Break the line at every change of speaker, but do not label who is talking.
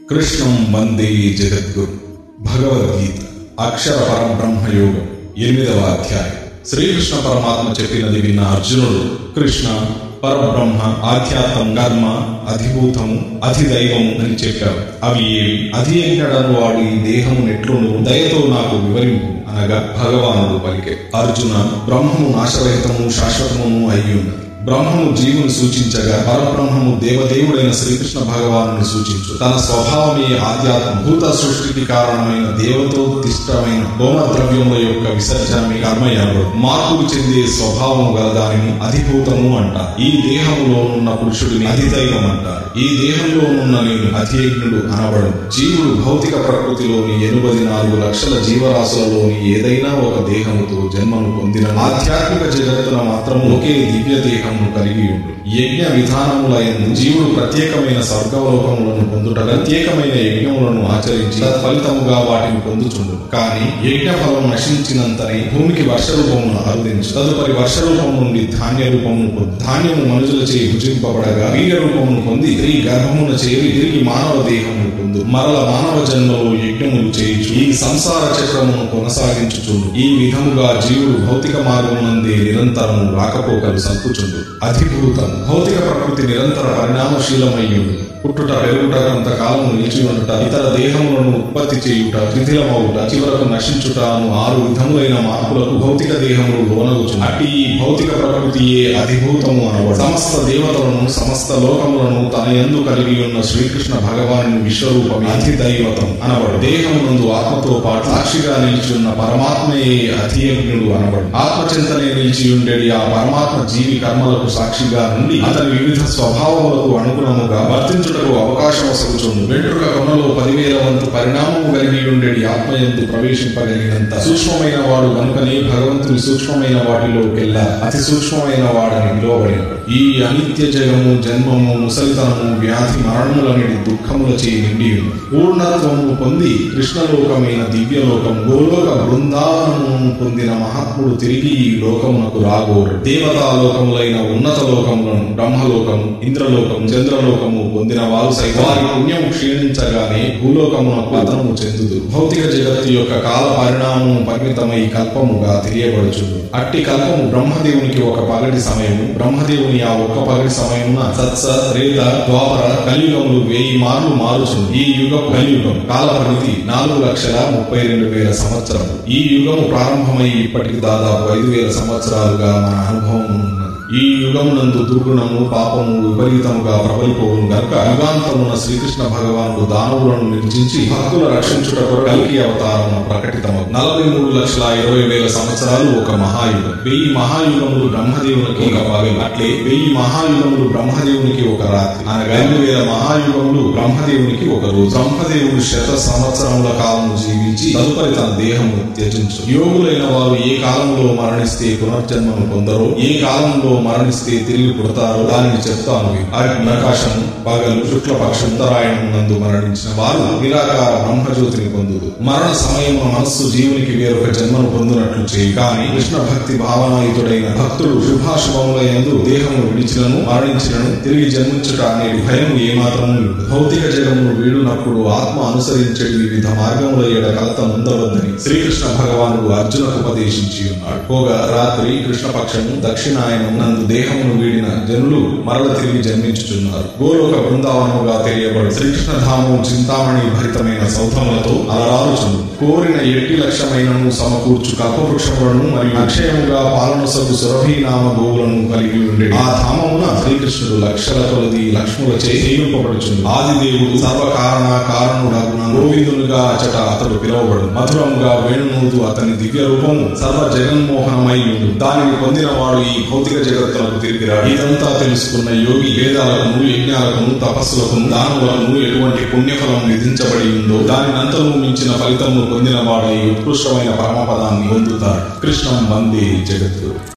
కృష్ణం వందే జగద్గురు భగవద్గీత అక్షర పరబ్రహ్మయోగం ఎనిమిదవ అధ్యాయం శ్రీకృష్ణ పరమాత్మ చెప్పినది విన్న అర్జునుడు కృష్ణ పరబ్రహ్మ ఆధ్యాత్మం కర్మ అధిభూతము అధిదైవము అని చెప్పారు అవి ఏవి అధి ఎంకడను వాడు ఈ దేహము నెట్లును దయతో నాకు వివరింపు అనగా భగవానుడు పలికే అర్జున బ్రహ్మము నాశరహితము శాశ్వతమును అయ్యున్నది బ్రహ్మము జీవుని సూచించగా పరబ్రహ్మము దేవదేవుడైన శ్రీకృష్ణ భగవాను సూచించు తన స్వభావమే ఆధ్యాత్మ భూత సృష్టికి కారణమైన దేవతోత్తిష్టమైన హోమ ద్రవ్యముల యొక్క విసర్జనమే కర్మయనడు మార్పులు చెందే స్వభావము గల దానిని అధిభూతము అంటారు ఈ దేహములోనున్న పురుషుడిని అధిదైవం అంటారు ఈ దేహంలోనున్న నేను అధియజ్ఞుడు అనబడు జీవుడు భౌతిక ప్రకృతిలోని ఎనిమిది నాలుగు లక్షల జీవరాశులలోని ఏదైనా ఒక దేహముతో జన్మను పొందిన ఆధ్యాత్మిక జగత్తున మాత్రం ఒకే దివ్య దేహమును కలిగి ఉండు యజ్ఞ విధానములైన జీవుడు ప్రత్యేకమైన స్వర్గలోకములను పొందుట ప్రత్యేకమైన యజ్ఞములను ఆచరించి ఫలితముగా వాటిని పొందుచుండు కానీ యజ్ఞ ఫలం నశించినంతనే భూమికి వర్ష రూపమును అరుదించు తదుపరి వర్ష రూపం నుండి ధాన్య రూపమును పొందు ధాన్యము మనుషులచే భుజింపబడగా వీర్య రూపమును పొంది స్త్రీ గర్భమున చేరి తిరిగి మానవ దేహమును పొందు మరల మానవ జన్మలో యజ్ఞములు చేయించు ఈ సంసార చక్రమును కొనసాగించుచుండు ఈ విధముగా జీవుడు భౌతిక మార్గమునందే నిరంతరము రాకపోకలు సంపుచుండు అధిభూతం భౌతిక ప్రకృతి నిరంతర పరిణామశీలమయ్యుండు పుట్టుట పెరుగుట కొంతకాలం నిలిచి ఉండుట ఇతర దేహములను ఉత్పత్తి చేయుట శిథిలమవుట చివరకు నశించుట అను ఆరు విధములైన మార్పులకు భౌతిక దేహములు లోనగుచు అట్టి ఈ భౌతిక ప్రకృతియే అధిభూతము అనబడు సమస్త దేవతలను సమస్త లోకములను తన ఎందు కలిగి ఉన్న శ్రీకృష్ణ భగవాను విశ్వరూపం అధిదైవతం అనబడు దేహమునందు ఆత్మతో పాటు సాక్షిగా నిలిచి ఉన్న పరమాత్మయే అధియజ్ఞుడు అనబడు ఆత్మచింతనే నిలిచి ఉండేది ఆ పరమాత్మ జీవి కర్మలకు సాక్షిగా నుండి అతని వివిధ స్వభావములకు అనుగుణముగా వర్తించుటకు అవకాశం వసగుచుండు వెంట్రుక కొనలో పదివేల వంతు పరిణామము కలిగి ఉండేది ఆత్మయందు ప్రవేశింపగలిగినంత సూక్ష్మమైన వాడు కనుకనే భగవంతుని సూక్ష్మమైన వాటిలోకెల్లా అతి సూక్ష్మమైన వాడని పిలువబడినడు ఈ అనిత్య జగము జన్మము ముసలితనము వ్యాధి మరణములనేది దుఃఖములచే నిండి ఉంది పూర్ణత్వము పొంది కృష్ణలోకమైన దివ్యలోకం గోలోక బృందావనము పొందిన మహాత్ముడు తిరిగి ఈ లోకమునకు రాగోరు దేవతాలోకములైన ఉన్నత లోకములను బ్రహ్మలోకము ఇంద్రలోకము చంద్రలోకము పొందిన వారు సైతం వారి పుణ్యము క్షీణించగానే భూలోకమునకు పతనము చెందుదు భౌతిక జగత్తు యొక్క కాల పరిణామము పరిమితమై కల్పముగా తెలియబడుచుంది అట్టి కల్పము బ్రహ్మదేవునికి ఒక పగటి సమయము బ్రహ్మదేవుని ఆ ఒక్క పగటి సమయమున సత్స రేత ద్వాపర కలియుగములు వెయ్యి మార్లు మారుచుంది ఈ యుగం కలియుగం కాల పరిమితి నాలుగు లక్షల ముప్పై రెండు వేల సంవత్సరాలు ఈ యుగము ప్రారంభమై ఇప్పటికి దాదాపు ఐదు వేల సంవత్సరాలుగా మన అనుభవం ఉన్నది ఈ యుగమునందు దుర్గుణము పాపము విపరీతముగా ప్రబలిపోవును గనుక యుగాంతమున శ్రీకృష్ణ భగవానుడు దానవులను నిర్జించి భక్తుల రక్షించుట కొరకు కల్కి అవతారము ప్రకటితము నలభై మూడు లక్షల ఇరవై వేల సంవత్సరాలు ఒక మహాయుగం వెయ్యి మహాయుగములు బ్రహ్మదేవునికి ఒక పగలు అట్లే వెయ్యి మహాయుగములు బ్రహ్మదేవునికి ఒక రాత్రి అనగా రెండు వేల మహాయుగములు బ్రహ్మదేవునికి ఒక రోజు బ్రహ్మదేవుడు శత సంవత్సరముల కాలము జీవించి తదుపరి తన దేహము త్యజించు యోగులైన వారు ఏ కాలంలో మరణిస్తే పునర్జన్మను పొందరో ఏ కాలంలో మరణిస్తే తిరిగి పుడతారో దానిని చెప్తాను అగ్ని ప్రకాశం పగలు శుక్లపక్షం ఉత్తరాయణం నందు మరణించిన వారు నిరాకార బ్రహ్మజ్యోతిని పొందుదు మరణ సమయం మనస్సు జీవునికి వేరొక జన్మను పొందినట్లు చేయి కానీ కృష్ణ భక్తి భావనాయుతుడైన భక్తుడు శుభాశుభముల యందు దేహము విడిచినను మరణించినను తిరిగి జన్మించుట అనే భయం ఏమాత్రము లేదు భౌతిక జగమును వీడునప్పుడు ఆత్మ అనుసరించేది వివిధ మార్గముల ఏడ కలత ముందవద్దని శ్రీకృష్ణ భగవానుడు అర్జునకు ఉపదేశించి ఉన్నాడు పోగా రాత్రి కృష్ణపక్షము దక్షిణాయనం నందు దేహమును వీడిన జనులు మరల తిరిగి జన్మించుచున్నారు గోలోక బృందావనముగా తెలియబడు శ్రీకృష్ణధామము చింతామణి భరితమైన సౌధములతో అలరారుచుండు కోరిన ఎట్టి లక్ష్యమైనను సమకూర్చు కల్పవృక్షములను మరియు అక్షయముగా పాలనసగు సురభీనామ గోవులను కలిగి ఉండే ఆ ధామమున శ్రీకృష్ణుడు లక్షల కొలది లక్ష్ములచే సేవింపబడుచుండు ఆదిదేవుడు సర్వకారణ కారణుడగున గోవిందునిగా అచట అతడు పిలువబడు మధురముగా వేణునూదు అతని దివ్య రూపము సర్వ జగన్మోహనమై ఉండు దానిని పొందిన వాడు ఈ భౌతిక జగత్తులకు తిరిగిరాడు ఇదంతా తెలుసుకున్న యోగి వేదాలకు యజ్ఞాలకు తపస్సులకు దానులకు ఎటువంటి పుణ్యఫలం విధించబడి ఉందో దానినంతను మించిన ఫలితము పొందిన వాడై ఉత్కృష్టమైన పరమపదాన్ని పొందుతాడు కృష్ణం వందే జగద్గురు